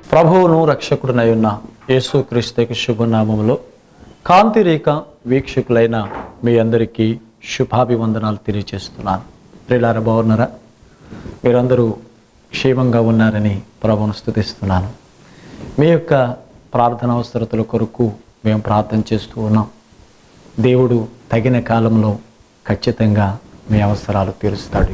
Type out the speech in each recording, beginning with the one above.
ప్రభువును రక్షకుడునై ఉన్న యేసుక్రీస్తుకి శుభనామములో కాంతిరేఖ వీక్షకులైన మీ అందరికీ శుభాభివందనాలు తెలియజేస్తున్నాను ప్రిలార బాగున్నారా మీరందరూ క్షేమంగా ఉన్నారని ప్రభువును స్థుతిస్తున్నాను మీ యొక్క ప్రార్థన అవసరతల కొరకు మేము ప్రార్థన చేస్తూ ఉన్నాం దేవుడు తగిన కాలంలో ఖచ్చితంగా మీ అవసరాలు తీరుస్తాడు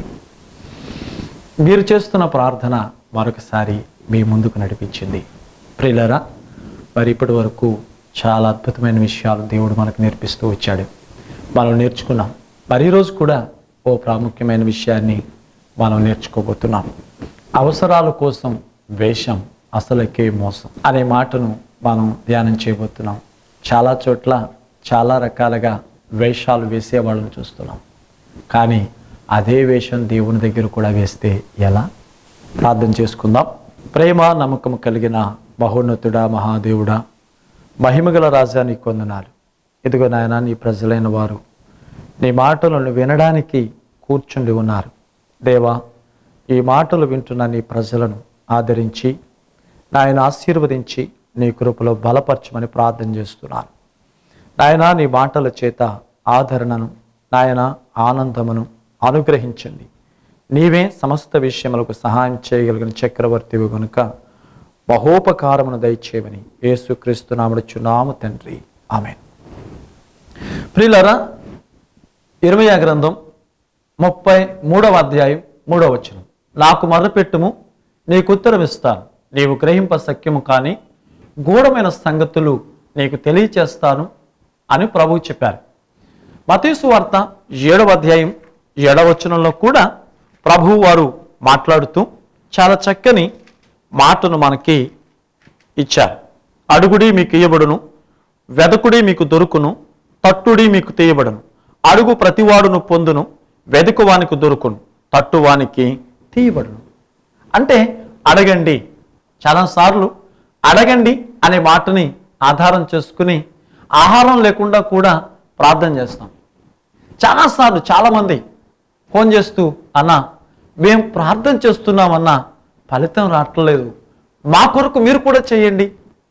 మీరు చేస్తున్న ప్రార్థన మరొకసారి మీ ముందుకు నడిపించింది ప్రియులరా మరి ఇప్పటి వరకు చాలా అద్భుతమైన విషయాలు దేవుడు మనకు నేర్పిస్తూ వచ్చాడు మనం నేర్చుకున్నాం మరి ఈరోజు కూడా ఓ ప్రాముఖ్యమైన విషయాన్ని మనం నేర్చుకోబోతున్నాం అవసరాల కోసం వేషం అసలకే మోసం అనే మాటను మనం ధ్యానం చేయబోతున్నాం చాలా చోట్ల చాలా రకాలుగా వేషాలు వేసే వాళ్ళని చూస్తున్నాం కానీ అదే వేషం దేవుని దగ్గర కూడా వేస్తే ఎలా ప్రార్థన చేసుకుందాం ప్రేమ నమ్మకం కలిగిన మహోన్నతుడా మహాదేవుడా మహిమగల రాజా నీ కొందనాలు ఇదిగో నాయన నీ ప్రజలైన వారు నీ మాటలను వినడానికి కూర్చుండి ఉన్నారు దేవా ఈ మాటలు వింటున్న నీ ప్రజలను ఆదరించి నాయన ఆశీర్వదించి నీ కృపలో బలపరచమని ప్రార్థన చేస్తున్నాను నాయన నీ మాటల చేత ఆదరణను నాయన ఆనందమును అనుగ్రహించండి నీవే సమస్త విషయములకు సహాయం చేయగలిగిన చక్రవర్తివి కనుక మహోపకారమును దయచేయమని యేసుక్రీస్తు నామడుచున్నాము తండ్రి ఆమె ప్రియులరా ఇరవై గ్రంథం ముప్పై మూడవ అధ్యాయం మూడవ వచనం నాకు మొదలుపెట్టుము నీకు ఉత్తరం ఇస్తాను నీవు గ్రహింప సఖ్యము కానీ గూఢమైన సంగతులు నీకు తెలియచేస్తాను అని ప్రభువు చెప్పారు మతీసు వార్త ఏడవ అధ్యాయం ఏడవ వచనంలో కూడా ప్రభువు వారు మాట్లాడుతూ చాలా చక్కని మాటను మనకి ఇచ్చారు అడుగుడి మీకు ఇయ్యబడును వెదకుడి మీకు దొరుకును తట్టుడి మీకు తీయబడును అడుగు ప్రతివాడును పొందును వెదుకువానికి దొరుకును తట్టువానికి తీయబడును అంటే అడగండి చాలాసార్లు అడగండి అనే మాటని ఆధారం చేసుకుని ఆహారం లేకుండా కూడా ప్రార్థన చేస్తాం చాలాసార్లు చాలామంది ఫోన్ చేస్తూ అన్నా మేము ప్రార్థన చేస్తున్నామన్నా ఫలితం రావట్లేదు మా కొరకు మీరు కూడా చేయండి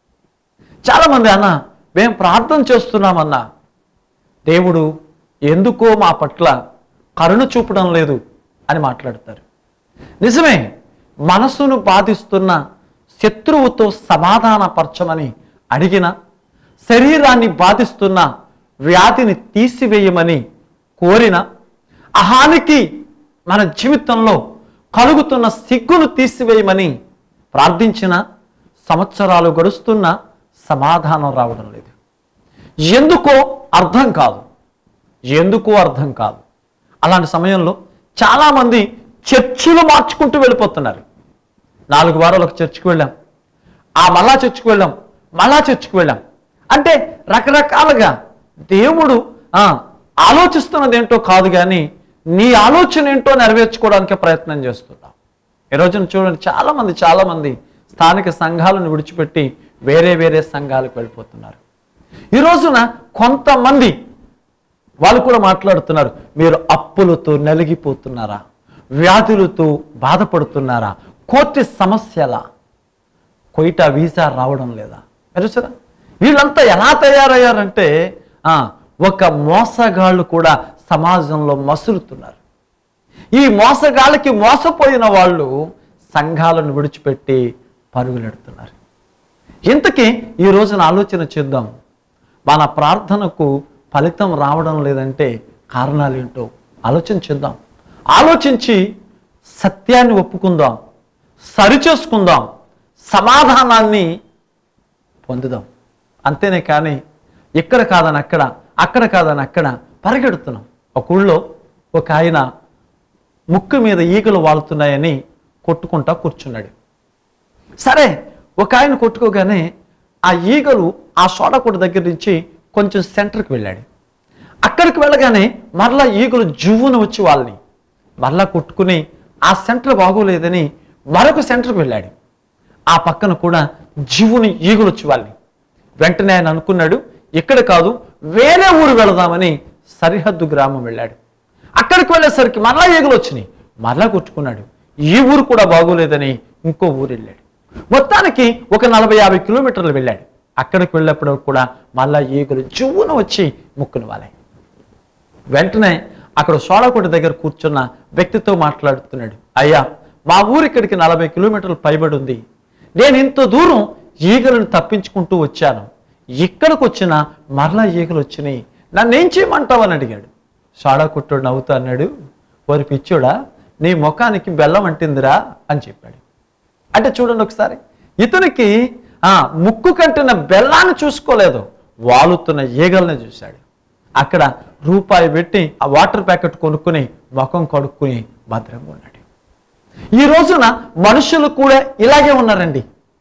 చాలామంది అన్న మేము ప్రార్థన చేస్తున్నామన్నా దేవుడు ఎందుకో మా పట్ల కరుణ చూపడం లేదు అని మాట్లాడతారు నిజమే మనసును బాధిస్తున్న శత్రువుతో సమాధానపరచమని అడిగిన శరీరాన్ని బాధిస్తున్న వ్యాధిని తీసివేయమని కోరిన అహానికి మన జీవితంలో కలుగుతున్న సిగ్గును తీసివేయమని ప్రార్థించిన సంవత్సరాలు గడుస్తున్న సమాధానం రావడం లేదు ఎందుకో అర్థం కాదు ఎందుకో అర్థం కాదు అలాంటి సమయంలో చాలామంది చర్చిలు మార్చుకుంటూ వెళ్ళిపోతున్నారు నాలుగు వారాలు ఒక చర్చికి వెళ్ళాం ఆ మళ్ళా చర్చికి వెళ్ళాం మళ్ళా చర్చికి వెళ్ళాం అంటే రకరకాలుగా దేవుడు ఆ, ఆలోచిస్తున్నది ఏంటో కాదు కానీ నీ ఆలోచన ఏంటో నెరవేర్చుకోవడానికి ప్రయత్నం చేస్తున్నాం ఈ రోజున చూడండి చాలా మంది చాలా మంది స్థానిక సంఘాలను విడిచిపెట్టి వేరే వేరే సంఘాలకు వెళ్ళిపోతున్నారు ఈ రోజున కొంతమంది వాళ్ళు కూడా మాట్లాడుతున్నారు మీరు అప్పులతో నలిగిపోతున్నారా వ్యాధులతో బాధపడుతున్నారా కోర్టు సమస్యలా కొయిట వీసా రావడం లేదా మీరు చూసారా వీళ్ళంతా ఎలా తయారయ్యారంటే ఆ, ఒక మోసగాళ్ళు కూడా సమాజంలో మసులుతున్నారు ఈ మోసగాళ్ళకి మోసపోయిన వాళ్ళు సంఘాలను విడిచిపెట్టి పరుగులెడుతున్నారు ఇంతకీ ఈ రోజున ఆలోచన చేద్దాం మన ప్రార్థనకు ఫలితం రావడం లేదంటే కారణాలు ఏంటో ఆలోచన చేద్దాం ఆలోచించి సత్యాన్ని ఒప్పుకుందాం సరిచేసుకుందాం సమాధానాన్ని పొందుదాం అంతేనే కానీ ఇక్కడ కాదని అక్కడ అక్కడ కాదని అక్కడ పరిగెడుతున్నాం ఒక ఊళ్ళో ఒక ఆయన ముక్కు మీద ఈగలు వాలుతున్నాయని కొట్టుకుంటా కూర్చున్నాడు సరే ఒక ఆయన కొట్టుకోగానే ఆ ఈగలు ఆ సోడకొట్టు దగ్గర నుంచి కొంచెం సెంటర్కి వెళ్ళాడు అక్కడికి వెళ్ళగానే మరలా ఈగలు జువ్వున వచ్చి వాళ్ళని మరలా కొట్టుకుని ఆ సెంటర్ బాగోలేదని మరొక సెంటర్కి వెళ్ళాడు ఆ పక్కన కూడా జీవుని ఈగలు వచ్చి వాళ్ళని వెంటనే ఆయన అనుకున్నాడు ఇక్కడ కాదు వేరే ఊరు వెళదామని సరిహద్దు గ్రామం వెళ్ళాడు అక్కడికి వెళ్ళేసరికి మరలా ఈగలు వచ్చినాయి మరలా కొట్టుకున్నాడు ఈ ఊరు కూడా బాగోలేదని ఇంకో ఊరు వెళ్ళాడు మొత్తానికి ఒక నలభై యాభై కిలోమీటర్లు వెళ్ళాడు అక్కడికి వెళ్ళినప్పుడు కూడా మళ్ళా ఈగలు జువ్వున వచ్చి ముక్కును వాలాయి వెంటనే అక్కడ సోడకోట దగ్గర కూర్చున్న వ్యక్తితో మాట్లాడుతున్నాడు అయ్యా మా ఊరు ఇక్కడికి నలభై కిలోమీటర్లు పైబడి ఉంది నేను ఇంత దూరం ఈగలను తప్పించుకుంటూ వచ్చాను ఇక్కడికి వచ్చిన మరలా ఈగలు వచ్చినాయి నన్ను ఏం చేయమంటావని అడిగాడు సోడాకుట్టుడు నవ్వుతూ అన్నాడు వారి పిచ్చోడా నీ ముఖానికి బెల్లం అంటిందిరా అని చెప్పాడు అంటే చూడండి ఒకసారి ఇతనికి ఆ ముక్కు కంటున్న బెల్లాన్ని చూసుకోలేదు వాలుతున్న ఈగల్ని చూశాడు అక్కడ రూపాయి పెట్టి ఆ వాటర్ ప్యాకెట్ కొనుక్కుని ముఖం కడుక్కుని భద్రంగా ఉన్నాడు ఈ రోజున మనుషులు కూడా ఇలాగే ఉన్నారండి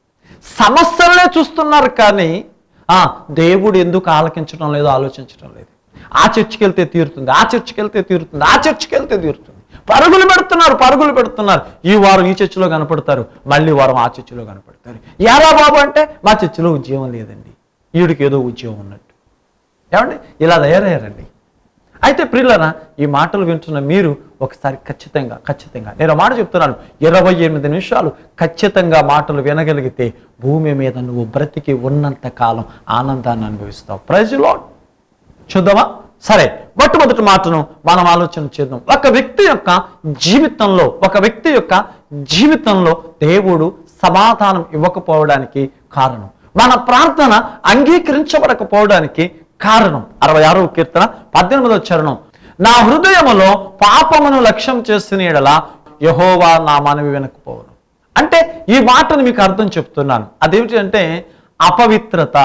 సమస్యలనే చూస్తున్నారు కానీ ఆ దేవుడు ఎందుకు ఆలకించడం లేదు ఆలోచించడం లేదు ఆ చర్చికి వెళ్తే తీరుతుంది ఆ చర్చికి వెళ్తే తీరుతుంది ఆ చర్చికి వెళ్తే తీరుతుంది పరుగులు పెడుతున్నారు పరుగులు పెడుతున్నారు ఈ వారం ఈ చర్చిలో కనపడతారు మళ్ళీ వారం ఆ చర్చిలో కనపడతారు యారా బాబు అంటే మా చర్చిలో ఉద్యోగం లేదండి ఈవిడికి ఏదో ఉద్యోగం ఉన్నట్టు ఏమండి ఇలా తయారయ్యారండి అయితే ప్రిల్లరా ఈ మాటలు వింటున్న మీరు ఒకసారి ఖచ్చితంగా ఖచ్చితంగా నేను ఒక మాట చెప్తున్నాను ఇరవై ఎనిమిది నిమిషాలు ఖచ్చితంగా మాటలు వినగలిగితే భూమి మీద నువ్వు బ్రతికి ఉన్నంత కాలం ఆనందాన్ని అనుభవిస్తావు ప్రజలో చూద్దామా సరే మొట్టమొదటి మాటను మనం ఆలోచన చేద్దాం ఒక వ్యక్తి యొక్క జీవితంలో ఒక వ్యక్తి యొక్క జీవితంలో దేవుడు సమాధానం ఇవ్వకపోవడానికి కారణం మన ప్రార్థన అంగీకరించబడకపోవడానికి కారణం అరవై ఆరవ కీర్తన పద్దెనిమిదవ చరణం నా హృదయములో పాపమును లక్ష్యం చేసిన ఎడల యహోవా నా మనవి వినకపోవను అంటే ఈ మాటను మీకు అర్థం చెప్తున్నాను అదేమిటి అంటే అపవిత్రత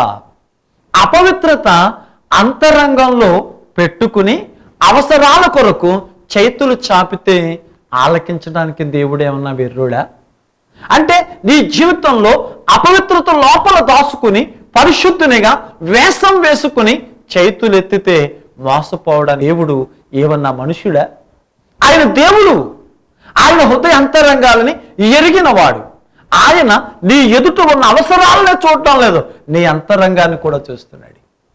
అపవిత్రత అంతరంగంలో పెట్టుకుని అవసరాల కొరకు చేతులు చాపితే ఆలకించడానికి దేవుడు ఏమన్నా వెర్రుడా అంటే నీ జీవితంలో అపవిత్రత లోపల దాచుకుని పరిశుద్ధునిగా వేషం వేసుకుని చేతులు ఎత్తితే మోసపోవడం దేవుడు ఏమన్నా మనుషుడా ఆయన దేవుడు ఆయన హృదయ అంతరంగాలని ఎరిగినవాడు ఆయన నీ ఎదుట ఉన్న అవసరాలనే చూడటం లేదు నీ అంతరంగాన్ని కూడా చూస్తున్నాడు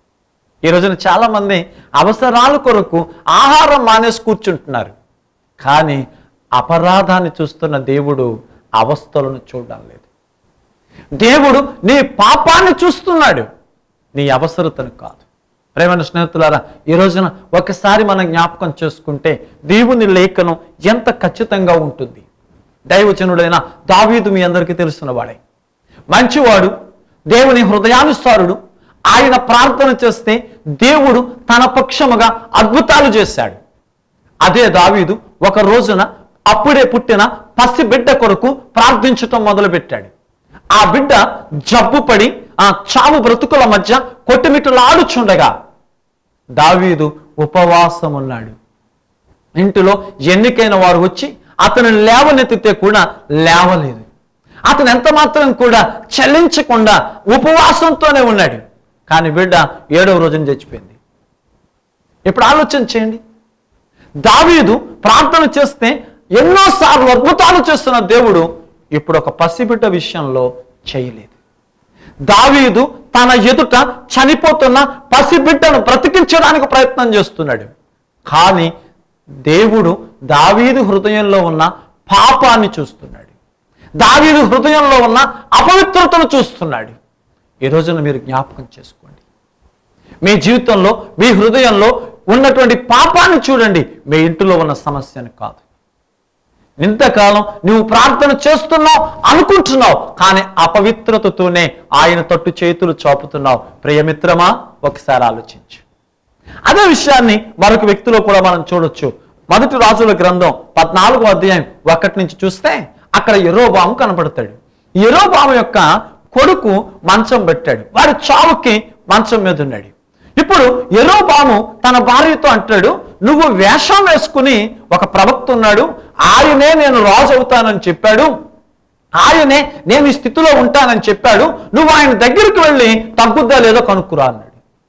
ఈ రోజున చాలా మంది అవసరాల కొరకు ఆహారం మానేసి కూర్చుంటున్నారు కానీ అపరాధాన్ని చూస్తున్న దేవుడు అవస్థలను చూడడం లేదు దేవుడు నీ పాపాన్ని చూస్తున్నాడు నీ అవసరతను కాదు ప్రేమైన స్నేహితులారా ఈ రోజున ఒకసారి మనం జ్ఞాపకం చేసుకుంటే దేవుని లేఖనం ఎంత ఖచ్చితంగా ఉంటుంది దైవజనుడైన దావీదు మీ అందరికీ తెలుసున్న వాడే మంచివాడు దేవుని హృదయానుసారుడు ఆయన ప్రార్థన చేస్తే దేవుడు తన పక్షముగా అద్భుతాలు చేశాడు అదే దావీదు ఒక రోజున అప్పుడే పుట్టిన పసి బిడ్డ కొరకు ప్రార్థించటం మొదలుపెట్టాడు ఆ బిడ్డ జబ్బుపడి ఆ చావు బ్రతుకుల మధ్య కొట్టుమిట్టులాడుచుండగా దావీదు ఉపవాసం ఉన్నాడు ఇంటిలో ఎన్నికైన వారు వచ్చి అతను లేవనెత్తితే కూడా లేవలేదు అతను ఎంత మాత్రం కూడా చలించకుండా ఉపవాసంతోనే ఉన్నాడు కానీ బిడ్డ ఏడవ రోజున చచ్చిపోయింది ఇప్పుడు ఆలోచన చేయండి దావీదు ప్రార్థన చేస్తే ఎన్నోసార్లు అద్భుతాలు చేస్తున్న దేవుడు ఇప్పుడు ఒక పసిబిడ్డ విషయంలో చేయలేదు దావీదు తన ఎదుట చనిపోతున్న పసిబిడ్డను బ్రతికించడానికి ప్రయత్నం చేస్తున్నాడు కానీ దేవుడు దావీదు హృదయంలో ఉన్న పాపాన్ని చూస్తున్నాడు దావీదు హృదయంలో ఉన్న అపవిత్రతను చూస్తున్నాడు ఈ రోజున మీరు జ్ఞాపకం చేసుకోండి మీ జీవితంలో మీ హృదయంలో ఉన్నటువంటి పాపాన్ని చూడండి మీ ఇంటిలో ఉన్న సమస్యను కాదు ఇంతకాలం నువ్వు ప్రార్థన చేస్తున్నావు అనుకుంటున్నావు కానీ అపవిత్రతతోనే ఆయన తట్టు చేతులు చాపుతున్నావు ప్రియమిత్రమా ఒకసారి ఆలోచించు అదే విషయాన్ని మరొక వ్యక్తిలో కూడా మనం చూడొచ్చు మొదటి రాజుల గ్రంథం పద్నాలుగో అధ్యాయం ఒకటి నుంచి చూస్తే అక్కడ ఎరోబాము కనపడతాడు ఎరోబాము యొక్క కొడుకు మంచం పెట్టాడు వాడి చావుకి మంచం మీద ఉన్నాడు ఇప్పుడు ఎరోబాము తన భార్యతో అంటాడు నువ్వు వేషం వేసుకుని ఒక ప్రవక్త ఉన్నాడు ఆయనే నేను రాజు అవుతానని చెప్పాడు ఆయనే నేను ఈ స్థితిలో ఉంటానని చెప్పాడు నువ్వు ఆయన దగ్గరికి వెళ్ళి తగ్గుద్దా లేదో కనుక్కురా అన్నాడు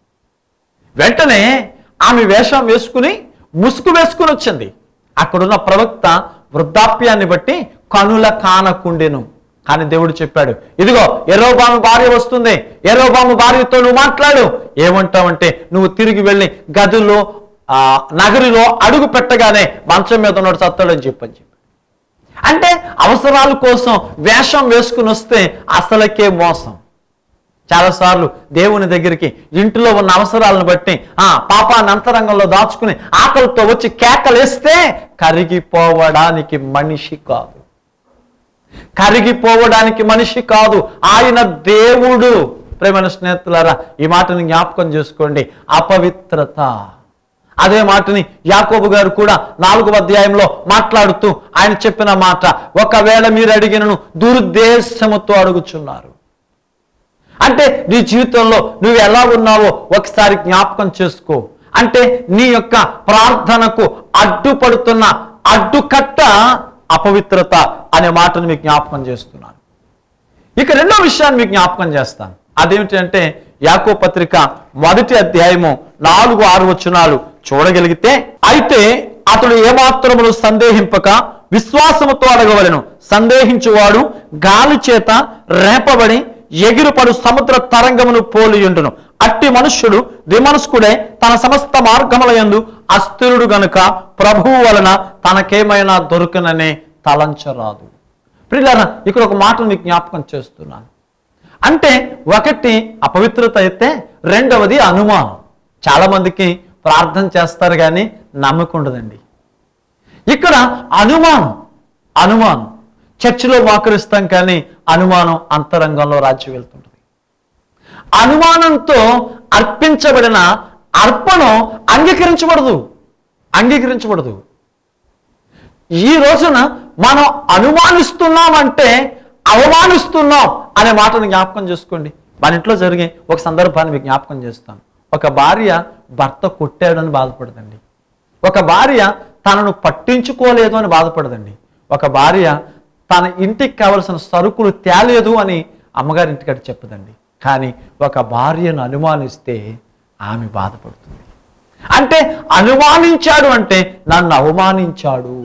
వెంటనే ఆమె వేషం వేసుకుని ముసుగు వేసుకుని వచ్చింది అక్కడున్న ప్రవక్త వృద్ధాప్యాన్ని బట్టి కనుల కానకుండెను కానీ దేవుడు చెప్పాడు ఇదిగో ఎర్రోబాము భార్య వస్తుంది ఎర్రోబాము భార్యతో నువ్వు మాట్లాడు ఏమంటావంటే నువ్వు తిరిగి వెళ్ళి గదిలో ఆ నగరిలో అడుగు పెట్టగానే మంచం మీద ఉన్నాడు చత్తాడని చెప్పని చెప్పి అంటే అవసరాల కోసం వేషం వేసుకుని వస్తే అసలకే మోసం చాలాసార్లు దేవుని దగ్గరికి ఇంటిలో ఉన్న అవసరాలను బట్టి ఆ పాపాన్ని అంతరంగంలో దాచుకుని ఆకలితో వచ్చి కేకలేస్తే కరిగిపోవడానికి మనిషి కాదు కరిగిపోవడానికి మనిషి కాదు ఆయన దేవుడు ప్రేమైన స్నేహితులారా ఈ మాటని జ్ఞాపకం చేసుకోండి అపవిత్రత అదే మాటని యాకోబు గారు కూడా నాలుగవ అధ్యాయంలో మాట్లాడుతూ ఆయన చెప్పిన మాట ఒకవేళ మీరు అడిగినను దురుద్దేశముతో అడుగుచున్నారు అంటే నీ జీవితంలో నువ్వు ఎలా ఉన్నావో ఒకసారి జ్ఞాపకం చేసుకో అంటే నీ యొక్క ప్రార్థనకు అడ్డుపడుతున్న అడ్డుకట్ట అపవిత్రత అనే మాటను మీకు జ్ఞాపకం చేస్తున్నాను ఇక రెండో విషయాన్ని మీకు జ్ఞాపకం చేస్తాను అదేమిటంటే యాకో పత్రిక మొదటి అధ్యాయము నాలుగు ఆరు వచనాలు చూడగలిగితే అయితే అతడు ఏమాత్రమును సందేహింపక విశ్వాసముతో అడగవలను సందేహించువాడు గాలి చేత రేపబడి ఎగిరుపడు సముద్ర తరంగమును పోలియుండును అట్టి మనుష్యుడు విమనస్కుడే తన సమస్త మార్గముల యందు అస్థిరుడు గనుక ప్రభువు వలన తనకేమైనా దొరుకుననే తలంచరాదు ప్రియులారా ఇక్కడ ఒక మాటను మీకు జ్ఞాపకం చేస్తున్నాను అంటే ఒకటి అపవిత్రత అయితే రెండవది అనుమానం చాలా మందికి ప్రార్థన చేస్తారు కానీ నమ్మకం ఉండదండి ఇక్కడ అనుమానం అనుమానం చర్చిలో మోకరిస్తాం కానీ అనుమానం అంతరంగంలో రాజ్యం వెళ్తుంటుంది అనుమానంతో అర్పించబడిన అర్పణం అంగీకరించబడదు అంగీకరించబడదు ఈ రోజున మనం అనుమానిస్తున్నామంటే అవమానిస్తున్నాం అనే మాటను జ్ఞాపకం చేసుకోండి మన ఇంట్లో జరిగే ఒక సందర్భాన్ని మీకు జ్ఞాపకం చేస్తాను ఒక భార్య భర్త కొట్టాడని బాధపడదండి ఒక భార్య తనను పట్టించుకోలేదు అని బాధపడదండి ఒక భార్య తన ఇంటికి కావలసిన సరుకులు తేలేదు అని అమ్మగారి ఇంటికట చెప్పదండి కానీ ఒక భార్యను అనుమానిస్తే ఆమె బాధపడుతుంది అంటే అనుమానించాడు అంటే నన్ను అవమానించాడు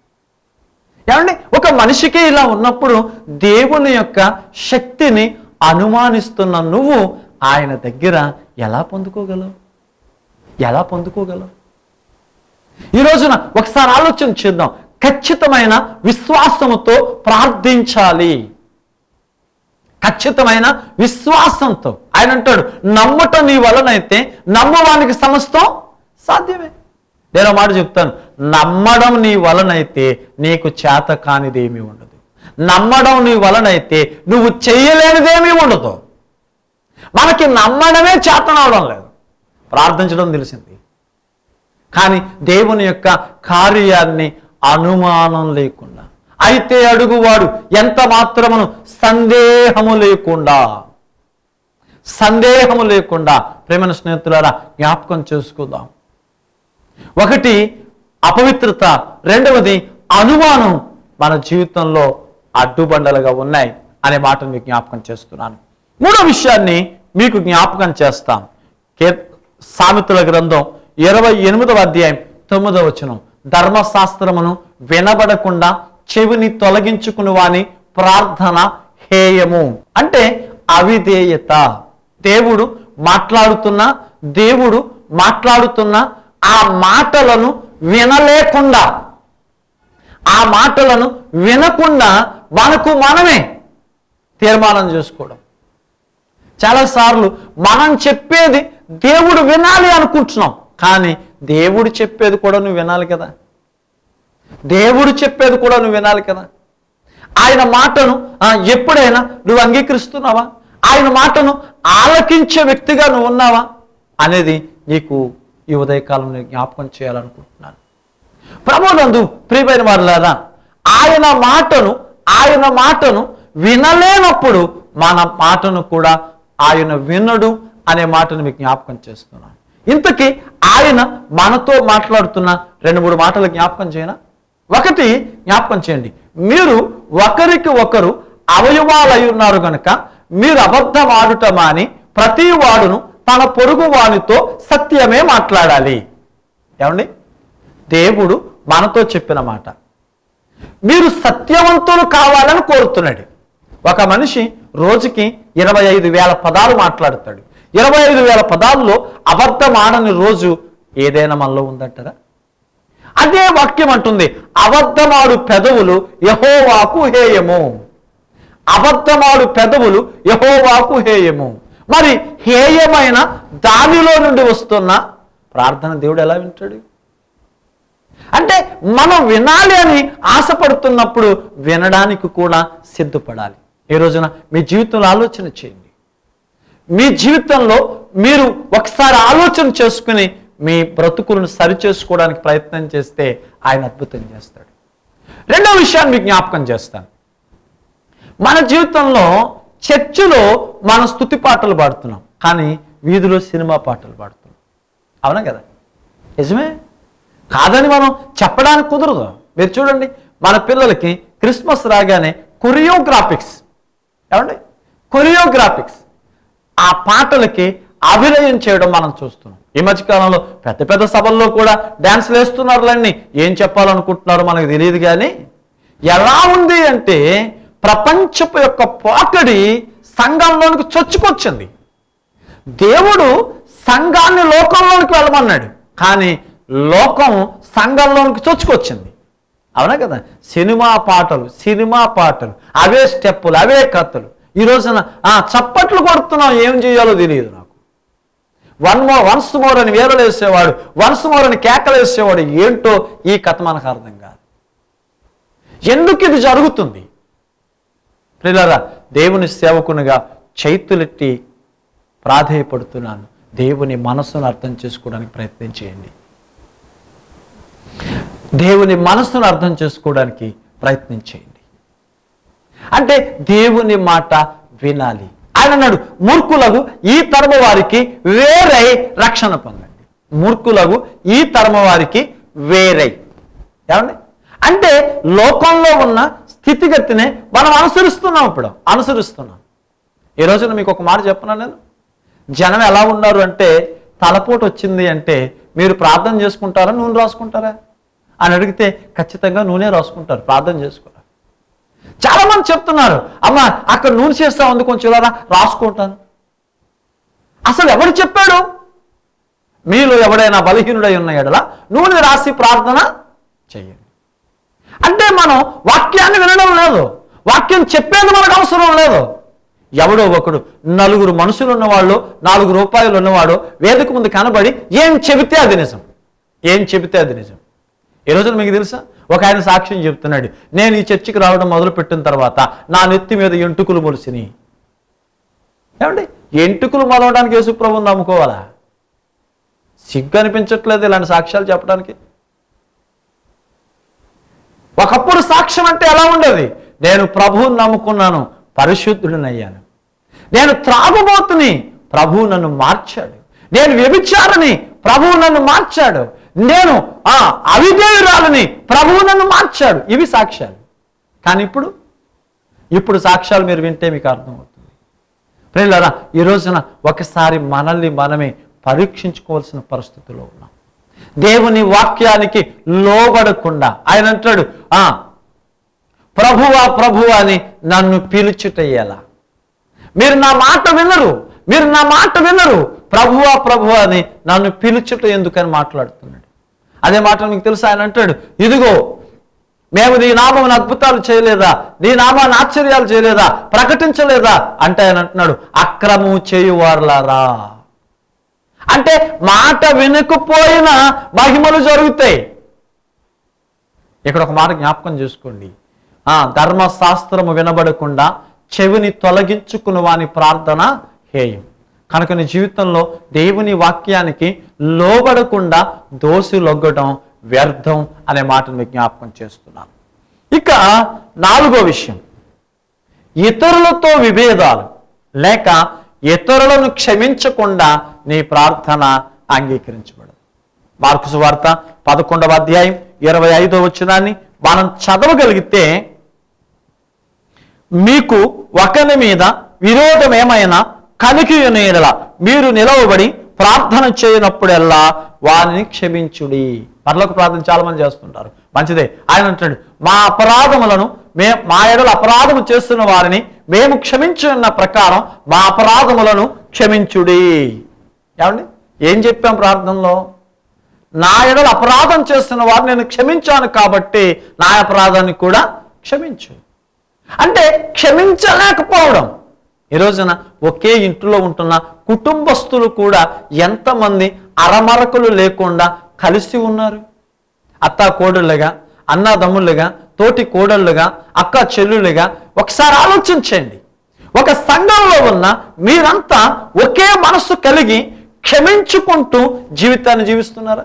ఏమండి ఒక మనిషికి ఇలా ఉన్నప్పుడు దేవుని యొక్క శక్తిని అనుమానిస్తున్న నువ్వు ఆయన దగ్గర ఎలా పొందుకోగలవు ఎలా పొందుకోగలవు ఈ రోజున ఒకసారి ఆలోచన చేద్దాం ఖచ్చితమైన విశ్వాసముతో ప్రార్థించాలి ఖచ్చితమైన విశ్వాసంతో ఆయన అంటాడు నమ్మటం నీ వలనైతే నమ్మవానికి సమస్తం సాధ్యమే నేను మాట చెప్తాను నమ్మడం నీ వలనైతే నీకు చేత కానిదేమీ ఉండదు నమ్మడం నీ వలనైతే నువ్వు చేయలేనిదేమీ ఉండదు మనకి నమ్మడమే చేతనవడం లేదు ప్రార్థించడం తెలిసింది కానీ దేవుని యొక్క కార్యాన్ని అనుమానం లేకుండా అయితే అడుగువాడు ఎంత మాత్రమును సందేహము లేకుండా సందేహము లేకుండా ప్రేమ స్నేహితులారా జ్ఞాపకం చేసుకుందాం ఒకటి అపవిత్రత రెండవది అనుమానం మన జీవితంలో అడ్డుబండలుగా ఉన్నాయి అనే మాటను మీకు జ్ఞాపకం చేస్తున్నాను మూడో విషయాన్ని మీకు జ్ఞాపకం చేస్తాం కే సామెతల గ్రంథం ఇరవై ఎనిమిదవ అధ్యాయం తొమ్మిదవ వచనం ధర్మశాస్త్రమును వినబడకుండా చెవిని తొలగించుకుని వాని ప్రార్థన హేయము అంటే అవిధేయత దేవుడు మాట్లాడుతున్న దేవుడు మాట్లాడుతున్న ఆ మాటలను వినలేకుండా ఆ మాటలను వినకుండా మనకు మనమే తీర్మానం చేసుకోవడం చాలాసార్లు మనం చెప్పేది దేవుడు వినాలి అనుకుంటున్నాం కానీ దేవుడు చెప్పేది కూడా నువ్వు వినాలి కదా దేవుడు చెప్పేది కూడా నువ్వు వినాలి కదా ఆయన మాటను ఆ, ఎప్పుడైనా నువ్వు అంగీకరిస్తున్నావా ఆయన మాటను ఆలకించే వ్యక్తిగా నువ్వు ఉన్నావా అనేది నీకు ఈ ఉదయకాలం నేను జ్ఞాపకం చేయాలనుకుంటున్నాను ప్రభునందు ప్రియమైన వారులారా ఆయన మాటను ఆయన మాటను వినలేనప్పుడు మన మాటను కూడా ఆయన వినడు అనే మాటను మీకు జ్ఞాపకం చేస్తున్నాను ఇంతకీ ఆయన మనతో మాట్లాడుతున్న రెండు మూడు మాటలు జ్ఞాపకం చేయనా ఒకటి జ్ఞాపకం చేయండి మీరు ఒకరికి ఒకరు అవయవాలై ఉన్నారు గనుక మీరు అబద్ధం ఆడుట మాని ప్రతి వాడును తన పొరుగు వానితో సత్యమే మాట్లాడాలి ఏమండి దేవుడు మనతో చెప్పిన మాట మీరు సత్యవంతులు కావాలని కోరుతున్నాడు ఒక మనిషి రోజుకి ఇరవై ఐదు వేల పదాలు మాట్లాడతాడు ఇరవై ఐదు వేల పదాల్లో అబద్ధం ఆడని రోజు ఏదైనా మనలో ఉందంటారా అదే వాక్యం అంటుంది అబద్ధమాడు పెదవులు యహోవాకు హేయము అబద్ధమాడు పెదవులు యహోవాకు హేయము మరి హేయమైన దానిలో నుండి వస్తున్న ప్రార్థన దేవుడు ఎలా వింటాడు అంటే మనం వినాలి అని ఆశపడుతున్నప్పుడు వినడానికి కూడా సిద్ధపడాలి ఈ రోజున మీ జీవితంలో ఆలోచన చేయండి మీ జీవితంలో మీరు ఒకసారి ఆలోచన చేసుకుని మీ బ్రతుకులను సరిచేసుకోవడానికి ప్రయత్నం చేస్తే ఆయన అద్భుతం చేస్తాడు రెండో విషయాన్ని మీకు జ్ఞాపకం చేస్తాను మన జీవితంలో చర్చిలో మన స్థుతి పాటలు పాడుతున్నాం కానీ వీధిలో సినిమా పాటలు పాడుతున్నాం అవునా కదా నిజమే కాదని మనం చెప్పడానికి కుదరదు మీరు చూడండి మన పిల్లలకి క్రిస్మస్ రాగానే కొరియోగ్రాఫిక్స్ ఏమండి కొరియోగ్రాఫిక్స్ ఆ పాటలకి అభినయం చేయడం మనం చూస్తున్నాం ఈ మధ్యకాలంలో పెద్ద పెద్ద సభల్లో కూడా డ్యాన్స్లు వేస్తున్నారులన్నీ ఏం చెప్పాలనుకుంటున్నారో మనకు తెలియదు కానీ ఎలా ఉంది అంటే ప్రపంచపు యొక్క పోకడి సంఘంలోనికి చొచ్చుకొచ్చింది దేవుడు సంఘాన్ని లోకంలోనికి వెళ్ళమన్నాడు కానీ లోకం సంఘంలోనికి చొచ్చుకొచ్చింది అవునా కదా సినిమా పాటలు సినిమా పాటలు అవే స్టెప్పులు అవే కథలు ఈ రోజున ఆ చప్పట్లు కొడుతున్నాం ఏం చేయాలో తెలియదు నాకు వన్ మోర్ వన్స్ మోర్ అని వేలలు వేసేవాడు వన్స్ మోర్ అని కేకలు వేసేవాడు ఏంటో ఈ కథ మనకు అర్థం కాదు ఎందుకు ఇది జరుగుతుంది ప్రియులారా దేవుని సేవకునిగా చైతులెట్టి ప్రాధేయపడుతున్నాను దేవుని మనస్సును అర్థం చేసుకోవడానికి ప్రయత్నం చేయండి దేవుని మనస్సును అర్థం చేసుకోవడానికి ప్రయత్నం చేయండి అంటే దేవుని మాట వినాలి ఆయన అన్నాడు మూర్ఖులకు ఈ తరమ వారికి వేరై రక్షణ పొందండి మూర్ఖులకు ఈ తరమ వారికి వేరై ఏమండి అంటే లోకంలో ఉన్న స్థితిగతినే మనం అనుసరిస్తున్నాం ఇప్పుడు అనుసరిస్తున్నాం ఈ రోజున మీకు ఒక మాట చెప్పనా నేను జనం ఎలా ఉన్నారు అంటే తలపోటు వచ్చింది అంటే మీరు ప్రార్థన చేసుకుంటారా నూనె రాసుకుంటారా అని అడిగితే ఖచ్చితంగా నూనె రాసుకుంటారు ప్రార్థన చేసుకోరా చాలా మంది చెప్తున్నారు అమ్మ అక్కడ నూనె చేస్తా ఉంది కొంచెం ఇలా రా, రాసుకుంటాను అసలు ఎవడు చెప్పాడు మీలో ఎవడైనా బలహీనుడై ఉన్న ఎడల నూనె రాసి ప్రార్థన చెయ్యండి అంటే మనం వాక్యాన్ని వినడం లేదు వాక్యం చెప్పేది మనకు అవసరం లేదు ఎవడో ఒకడు నలుగురు మనుషులు ఉన్నవాళ్ళు నాలుగు రూపాయలు ఉన్నవాడు వేదిక ముందు కనబడి ఏం చెబితే అది నిజం ఏం చెబితే అది నిజం ఈ రోజున మీకు తెలుసా ఒక ఆయన సాక్ష్యం చెప్తున్నాడు నేను ఈ చర్చికి రావడం మొదలుపెట్టిన తర్వాత నా నెత్తి మీద ఎంటుకులు మొలిసిని ఏమండి ఎంటుకులు మొలవడానికి యేసు ప్రభువుని నమ్ముకోవాలా సిగ్గు అనిపించట్లేదు ఇలాంటి సాక్ష్యాలు చెప్పడానికి ఒకప్పుడు సాక్ష్యం అంటే ఎలా ఉండేది నేను ప్రభువుని నమ్ముకున్నాను పరిశుద్ధుడినయ్యాను నేను త్రాగుబోతుని ప్రభువు నన్ను మార్చాడు నేను వ్యభిచారని ప్రభువు నన్ను మార్చాడు నేను ఆ అవిధేయురాలని ప్రభువు నన్ను మార్చాడు ఇవి సాక్ష్యాలు కానీ ఇప్పుడు ఇప్పుడు సాక్ష్యాలు మీరు వింటే మీకు అర్థమవుతుంది ప్రియులారా ఈ రోజున ఒకసారి మనల్ని మనమే పరీక్షించుకోవాల్సిన పరిస్థితిలో ఉన్నాం దేవుని వాక్యానికి లోబడకుండా ఆయన అంటాడు ఆ ప్రభువా ప్రభువా అని నన్ను పిలుచుటయ్యేలా మీరు నా మాట వినరు మీరు నా మాట వినరు ప్రభువా ప్రభువా అని నన్ను పిలుచుట ఎందుకని మాట్లాడుతున్నాడు అదే మాట మీకు తెలుసా ఆయన అంటాడు ఇదిగో మేము నీ నామమున అద్భుతాలు చేయలేదా నీ నామాన్ని ఆశ్చర్యాలు చేయలేదా ప్రకటించలేదా అంటే ఆయన అంటున్నాడు అక్రమము చేయువారులారా అంటే మాట వినకపోయినా మహిమలు జరుగుతాయి ఇక్కడ ఒక మాట జ్ఞాపకం చేసుకోండి ఆ ధర్మశాస్త్రము వినబడకుండా చెవిని తొలగించుకుని వాని ప్రార్థన హేయం కనుక నీ జీవితంలో దేవుని వాక్యానికి లోబడకుండా దోసి లొగ్గడం వ్యర్థం అనే మాటను మీకు జ్ఞాపకం చేస్తున్నాను ఇక నాలుగో విషయం ఇతరులతో విభేదాలు లేక ఇతరులను క్షమించకుండా నీ ప్రార్థన అంగీకరించబడదు మార్కు సువార్త పదకొండవ అధ్యాయం ఇరవై ఐదో వచ్చినాన్ని మనం చదవగలిగితే మీకు ఒకరి మీద విరోధం ఏమైనా కలిగి ఎడల మీరు నిలవబడి ప్రార్థన చేయనప్పుడెల్లా వారిని క్షమించుడి పర్లోక ప్రార్థన చాలా మంది చేస్తుంటారు మంచిదే ఆయన అంటాడు మా అపరాధములను మే మా ఎడల అపరాధము చేస్తున్న వారిని మేము క్షమించున్న ప్రకారం మా అపరాధములను క్షమించుడి ఏమండి ఏం చెప్పాం ప్రార్థనలో నా ఎడల అపరాధం చేస్తున్న వారు నేను క్షమించాను కాబట్టి నా అపరాధాన్ని కూడా క్షమించు అంటే క్షమించలేకపోవడం ఈ రోజున ఒకే ఇంట్లో ఉంటున్న కుటుంబస్తులు కూడా ఎంతమంది అరమరకులు లేకుండా కలిసి ఉన్నారు అత్త కోడళ్ళుగా అన్నదమ్ముళ్ళుగా తోటి కోడళ్ళుగా అక్క చెల్లులుగా ఒకసారి ఆలోచించండి ఒక సంఘంలో ఉన్న మీరంతా ఒకే మనస్సు కలిగి క్షమించుకుంటూ జీవితాన్ని జీవిస్తున్నారా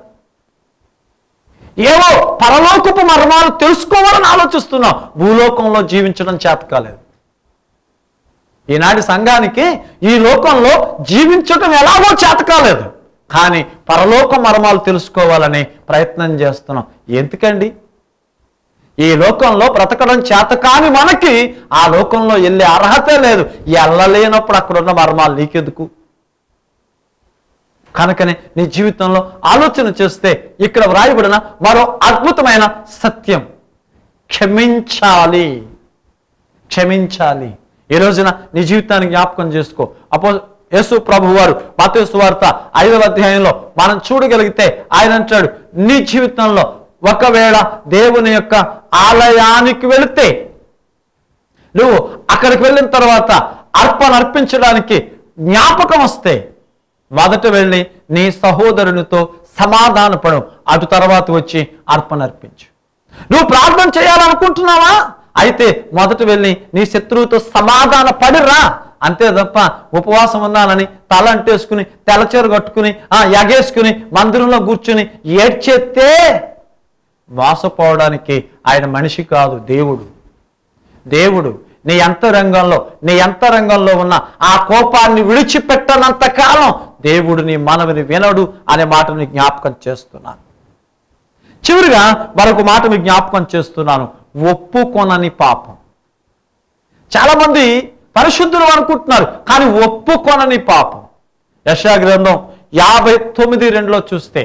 ఏవో పరలోకపు మర్మాలు తెలుసుకోవాలని ఆలోచిస్తున్నాం భూలోకంలో జీవించడం చేత కాలేదు ఈనాటి సంఘానికి ఈ లోకంలో జీవించడం ఎలాగో చేత కాలేదు కానీ పరలోక మర్మాలు తెలుసుకోవాలని ప్రయత్నం చేస్తున్నాం ఎందుకండి ఈ లోకంలో బ్రతకడం చేత కాని మనకి ఆ లోకంలో వెళ్ళే అర్హతే లేదు వెళ్ళలేనప్పుడు అక్కడున్న మర్మాలు నీకెందుకు కనుకనే నీ జీవితంలో ఆలోచన చేస్తే ఇక్కడ వ్రాయబడిన మరో అద్భుతమైన సత్యం క్షమించాలి క్షమించాలి ఈ రోజున నీ జీవితాన్ని జ్ఞాపకం చేసుకో అపో యేసు ప్రభు వారు మతేసు వార్త ఐదవ అధ్యాయంలో మనం చూడగలిగితే ఆయన అంటాడు నీ జీవితంలో ఒకవేళ దేవుని యొక్క ఆలయానికి వెళితే నువ్వు అక్కడికి వెళ్ళిన తర్వాత అర్పణ అర్పించడానికి జ్ఞాపకం వస్తే మొదట వెళ్ళి నీ సహోదరునితో సమాధానపడు అటు తర్వాత వచ్చి అర్పణ అర్పించు నువ్వు ప్రార్థన చేయాలనుకుంటున్నావా అయితే మొదట వెళ్ళి నీ శత్రువుతో సమాధాన పడిరా అంతే తప్ప ఉపవాసం ఉన్నానని తల అంటేసుకుని తెల్లచీర కట్టుకుని ఆ ఎగేసుకుని మందిరంలో కూర్చుని ఏడ్చేస్తే మోసపోవడానికి ఆయన మనిషి కాదు దేవుడు దేవుడు నీ అంతరంగంలో నీ అంతరంగంలో ఉన్న ఆ కోపాన్ని విడిచిపెట్టనంత కాలం దేవుడు నీ మనవిని వినడు అనే మాటని జ్ఞాపకం చేస్తున్నాను చివరిగా మరొక మాట మీకు జ్ఞాపకం చేస్తున్నాను ఒప్పుకొనని పాపం చాలా మంది పరిశుద్ధులు అనుకుంటున్నారు కానీ ఒప్పుకొనని పాపం యశా గ్రంథం యాభై తొమ్మిది రెండులో చూస్తే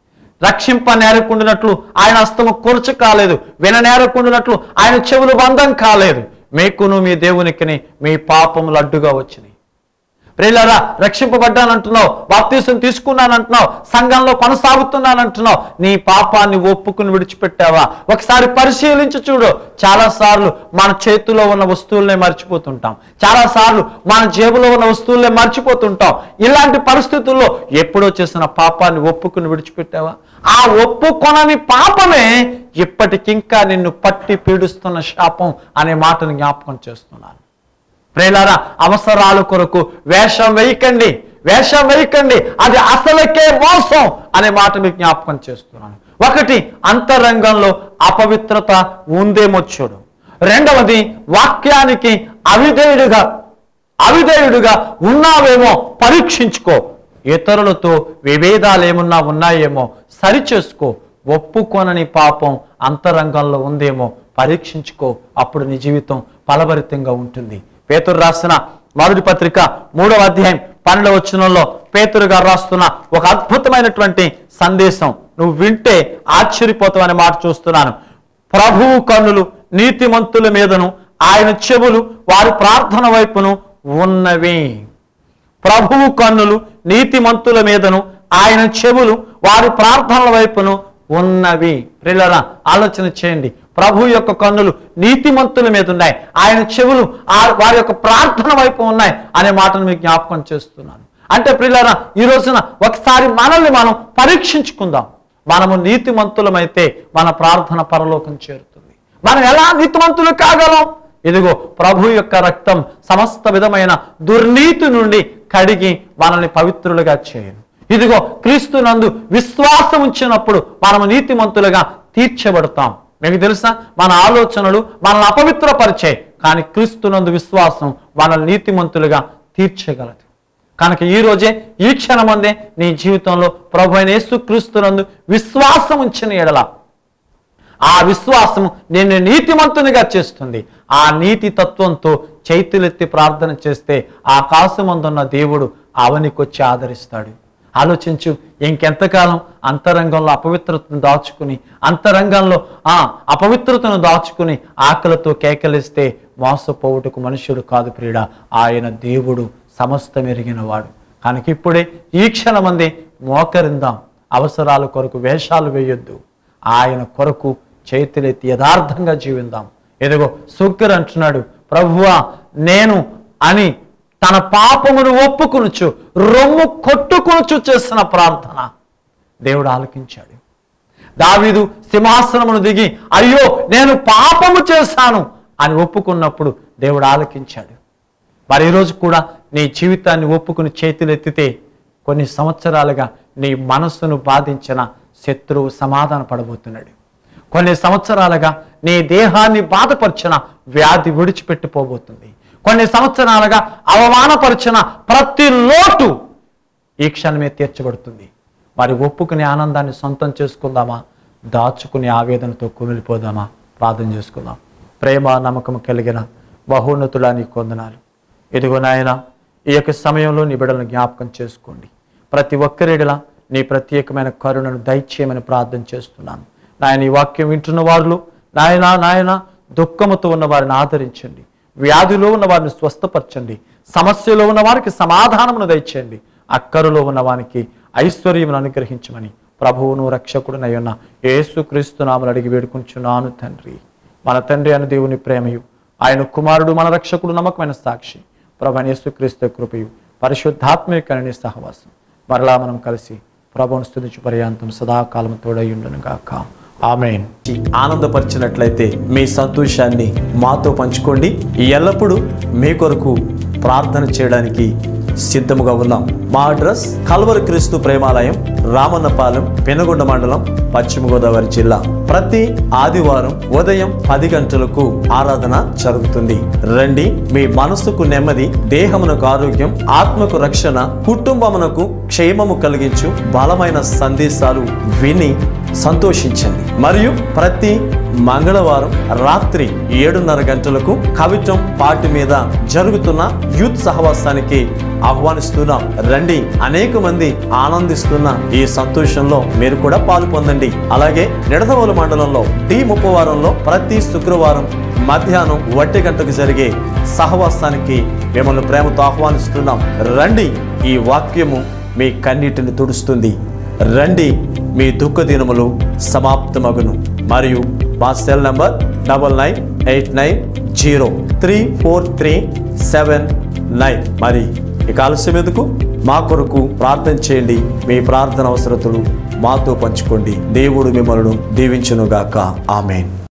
రక్షింప నేరకుండినట్లు ఆయన హస్తము కొరచు కాలేదు విన నేరకుండినట్లు ఆయన చెవులు బంధం కాలేదు మీకును మీ దేవునికిని మీ పాపములు అడ్డుగా వచ్చినాయి ప్రియులారా రక్షింపబడ్డానంటున్నావు బాప్తీసం తీసుకున్నానంటున్నావు సంఘంలో కొనసాగుతున్నానంటున్నావు నీ పాపాన్ని ఒప్పుకుని విడిచిపెట్టావా ఒకసారి పరిశీలించి చూడు చాలా సార్లు మన చేతిలో ఉన్న వస్తువులనే మర్చిపోతుంటాం చాలా సార్లు మన జేబులో ఉన్న వస్తువులనే మర్చిపోతుంటాం ఇలాంటి పరిస్థితుల్లో ఎప్పుడో చేసిన పాపాన్ని ఒప్పుకుని విడిచిపెట్టావా ఆ ఒప్పుకొనని పాపమే ఇప్పటికింకా నిన్ను పట్టి పీడిస్తున్న శాపం అనే మాటను జ్ఞాపకం చేస్తున్నాను ప్రేలారా అవసరాల కొరకు వేషం వేయకండి వేషం వేయకండి అది అసలుకే మోసం అనే మాట మీకు జ్ఞాపకం చేస్తున్నాను ఒకటి అంతరంగంలో అపవిత్రత ఉందేమో చూడు రెండవది వాక్యానికి అవిధేయుడిగా అవిధేయుడిగా ఉన్నావేమో పరీక్షించుకో ఇతరులతో విభేదాలు ఏమున్నా ఉన్నాయేమో సరిచేసుకో ఒప్పుకోనని పాపం అంతరంగంలో ఉందేమో పరీక్షించుకో అప్పుడు నీ జీవితం ఫలభరితంగా ఉంటుంది పేతురు రాసిన మొదటి పత్రిక మూడవ అధ్యాయం పన్నెండవ వచనంలో పేతురు గారు రాస్తున్న ఒక అద్భుతమైనటువంటి సందేశం నువ్వు వింటే ఆశ్చర్యపోతావు అనే మాట చూస్తున్నాను ప్రభువు కన్నులు నీతిమంతుల మీదను ఆయన చెవులు వారి ప్రార్థన వైపును ఉన్నవి ప్రభువు కన్నులు నీతిమంతుల మీదను ఆయన చెవులు వారి ప్రార్థనల వైపును ఉన్నవి ప్రిల్లరా ఆలోచన చేయండి ప్రభు యొక్క కన్నులు నీతిమంతుల మీద ఉన్నాయి ఆయన చెవులు ఆ- వారి యొక్క ప్రార్థన వైపు ఉన్నాయి అనే మాటను మీకు జ్ఞాపకం చేస్తున్నాను అంటే ప్రిల్లరా ఈ రోజున ఒకసారి మనల్ని మనం పరీక్షించుకుందాం మనము నీతిమంతులమైతే మన ప్రార్థన పరలోకం చేరుతుంది మనం ఎలా నీతిమంతులు కాగలం ఇదిగో ప్రభు యొక్క రక్తం సమస్త విధమైన దుర్నీతి నుండి కడిగి మనల్ని పవిత్రులుగా చేయను ఇదిగో క్రీస్తు నందు విశ్వాసం ఉంచినప్పుడు మనము నీతిమంతులుగా తీర్చబడతాం మీకు తెలుసా మన ఆలోచనలు మనల్ని అపవిత్రపరిచాయి కానీ క్రీస్తు నందు విశ్వాసం మనల్ని నీతిమంతులుగా తీర్చగలదు కనుక ఈ రోజే ఈ క్షణమందే నీ జీవితంలో ప్రభు అయిన యేసుక్రీస్తునందు విశ్వాసం ఉంచిన ఎడల ఆ విశ్వాసము నిన్ను నీతిమంతునిగా చేస్తుంది ఆ నీతి తత్వంతో చైతులెత్తి ప్రార్థన చేస్తే ఆకాశమందున్న దేవుడు అవనికొచ్చి ఆదరిస్తాడు ఆలోచించు ఇంకెంతకాలం అంతరంగంలో అపవిత్రతను దాచుకుని అంతరంగంలో ఆ అపవిత్రతను దాచుకుని ఆకలితో కేకలిస్తే మోసపోవుటకు మనుష్యుడు కాదు ప్రియుడా ఆయన దేవుడు సమస్తం ఎరిగిన వాడు కనుక ఇప్పుడే ఈ క్షణమంది మోకరిందాం అవసరాల కొరకు వేషాలు వేయొద్దు ఆయన కొరకు చేతులెత్తి యథార్థంగా జీవిందాం ఎదుగో సుక్కర్ అంటున్నాడు ప్రభువా నేను అని తన పాపమును ఒప్పుకొనుచు రొమ్ము కొట్టుకొనుచు చేస్తున్న ప్రార్థన దేవుడు ఆలకించాడు దావీదు సింహాసనమును దిగి అయ్యో నేను పాపము చేశాను అని ఒప్పుకున్నప్పుడు దేవుడు ఆలకించాడు మరి ఈరోజు కూడా నీ జీవితాన్ని ఒప్పుకుని చేతులెత్తితే కొన్ని సంవత్సరాలుగా నీ మనస్సును బాధించిన శత్రువు సమాధాన పడబోతున్నాడు కొన్ని సంవత్సరాలుగా నీ దేహాన్ని బాధపరిచిన వ్యాధి విడిచిపెట్టిపోబోతుంది కొన్ని సంవత్సరాలుగా అవమానపరిచిన ప్రతి లోటు ఈ క్షణమే తీర్చబడుతుంది మరి ఒప్పుకునే ఆనందాన్ని సొంతం చేసుకుందామా దాచుకునే ఆవేదనతో కుమిలిపోదామా ప్రార్థన చేసుకుందాం ప్రేమ నమ్మకం కలిగిన బహోన్నతుడా నీ కొందనాలు ఇదిగో నాయన ఈ యొక్క సమయంలో నీ బిడ్డలను జ్ఞాపకం చేసుకోండి ప్రతి ఒక్కరిడిలా నీ ప్రత్యేకమైన కరుణను దయచేయమని ప్రార్థన చేస్తున్నాను నాయన ఈ వాక్యం వింటున్న వారిలో నాయన నాయన దుఃఖముతో ఉన్న వారిని ఆదరించండి వ్యాధిలో ఉన్న వారిని స్వస్థపరచండి సమస్యలో ఉన్న వారికి సమాధానమును దయచేయండి అక్కరులో ఉన్న వారికి ఐశ్వర్యమును అనుగ్రహించమని ప్రభువును రక్షకుడునయ్యున్న యేసుక్రీస్తు నామలు అడిగి వేడుకుంటున్నాను తండ్రి మన తండ్రి అను దేవుని ప్రేమయు ఆయన కుమారుడు మన రక్షకుడు నమ్మకమైన సాక్షి ప్రభు యేసుక్రీస్తు కృపయు పరిశుద్ధాత్మీకరణి సహవాసం మరలా మనం కలిసి ప్రభువును స్థుతించు పర్యాంతం సదాకాలం తోడయ్యుండును గాక ఆమెన్ ఆనందపరిచినట్లయితే మీ సంతోషాన్ని మాతో పంచుకోండి ఎల్లప్పుడూ మీ కొరకు ప్రార్థన చేయడానికి సిద్ధముగా ఉన్నాం మా అడ్రస్ కల్వరి క్రీస్తు ప్రేమాలయం రామన్నపాలెం పెనుగొండ మండలం పశ్చిమ గోదావరి జిల్లా ప్రతి ఆదివారం ఉదయం పది గంటలకు ఆరాధన జరుగుతుంది రండి మీ మనసుకు నెమ్మది దేహమునకు ఆరోగ్యం ఆత్మకు రక్షణ కుటుంబమునకు క్షేమము కలిగించు బలమైన సందేశాలు విని సంతోషించండి మరియు ప్రతి మంగళవారం రాత్రి ఏడున్నర గంటలకు కవిత్వం పాటి మీద జరుగుతున్న యూత్ సహవాసానికి ఆహ్వానిస్తున్నాం రండి అనేక మంది ఆనందిస్తున్న ఈ సంతోషంలో మీరు కూడా పాలు పొందండి అలాగే నిడదవోలు మండలంలో డి ముప్పవారంలో ప్రతి శుక్రవారం మధ్యాహ్నం ఒంటి గంటకు జరిగే సహవాసానికి మిమ్మల్ని ప్రేమతో ఆహ్వానిస్తున్నాం రండి ఈ వాక్యము మీ కన్నీటిని తుడుస్తుంది రండి మీ దుఃఖ దినములు సమాప్తమగును మరియు మా cell number double nine eight nine zero three four three seven nine మరి ఇక ఆలస్యం ఎందుకు మా కొరకు ప్రార్థన చేయండి మీ ప్రార్థన అవసరతలు మాతో పంచుకోండి దేవుడు మిమ్మల్ని దీవించునుగాక ఆమెన్